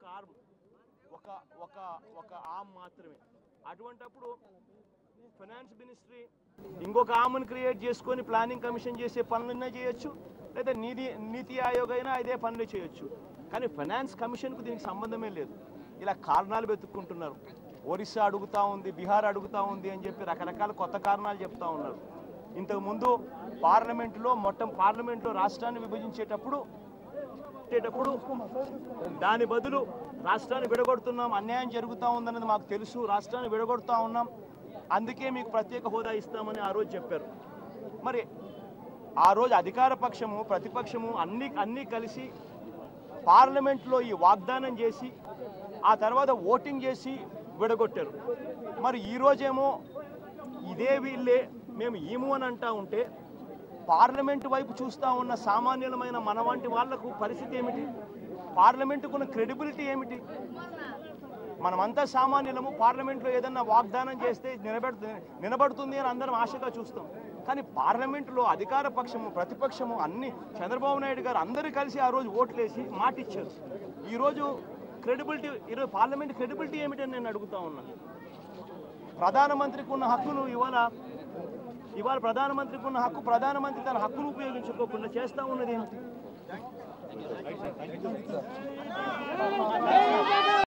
ఒక ఆర్మ్ ఒక ఒక ఒక ఆర్మ్ మాత్రమే అటువంటప్పుడు ఫైనాన్స్ మినిస్ట్రీ ఇంకొక ఆమెను క్రియేట్ చేసుకొని ప్లానింగ్ కమిషన్ చేసే పనులన్నా చేయొచ్చు లేదా నీతి నీతి ఆయోగ్ అయినా ఇదే పనులు చేయొచ్చు కానీ ఫైనాన్స్ కమిషన్కు దీనికి సంబంధమే లేదు ఇలా కారణాలు వెతుక్కుంటున్నారు ఒరిస్సా అడుగుతా ఉంది బీహార్ అడుగుతా ఉంది అని చెప్పి రకరకాల కొత్త కారణాలు చెప్తా ఉన్నారు ఇంతకుముందు పార్లమెంటులో మొత్తం పార్లమెంట్లో రాష్ట్రాన్ని విభజించేటప్పుడు పెట్టేటప్పుడు దాని బదులు రాష్ట్రాన్ని విడగొడుతున్నాం అన్యాయం జరుగుతూ ఉందన్నది మాకు తెలుసు రాష్ట్రాన్ని విడగొడుతూ ఉన్నాం అందుకే మీకు ప్రత్యేక హోదా ఇస్తామని ఆ రోజు చెప్పారు మరి ఆ రోజు అధికార పక్షము ప్రతిపక్షము అన్ని అన్నీ కలిసి పార్లమెంట్లో ఈ వాగ్దానం చేసి ఆ తర్వాత ఓటింగ్ చేసి విడగొట్టారు మరి ఈ రోజేమో ఇదే వీళ్ళే మేము ఈము అని అంటా ఉంటే పార్లమెంటు వైపు చూస్తూ ఉన్న సామాన్యులమైన మన వంటి వాళ్లకు పరిస్థితి ఏమిటి పార్లమెంటుకున్న క్రెడిబిలిటీ ఏమిటి మనమంతా సామాన్యులము పార్లమెంట్లో ఏదన్నా వాగ్దానం చేస్తే నిలబెడుతు నిలబడుతుంది అని అందరం ఆశగా చూస్తాం కానీ పార్లమెంటులో అధికార పక్షము ప్రతిపక్షము అన్ని చంద్రబాబు నాయుడు గారు అందరూ కలిసి ఆ రోజు ఓట్లేసి మాటిచ్చారు ఈరోజు క్రెడిబిలిటీ ఈరోజు పార్లమెంట్ క్రెడిబిలిటీ ఏమిటని నేను అడుగుతా ఉన్నా ప్రధానమంత్రికి ఉన్న హక్కును ఇవాళ ఇవాళ ప్రధానమంత్రికి ఉన్న హక్కు ప్రధానమంత్రి తన హక్కును ఉపయోగించుకోకుండా చేస్తా ఉన్నది ఏమిటి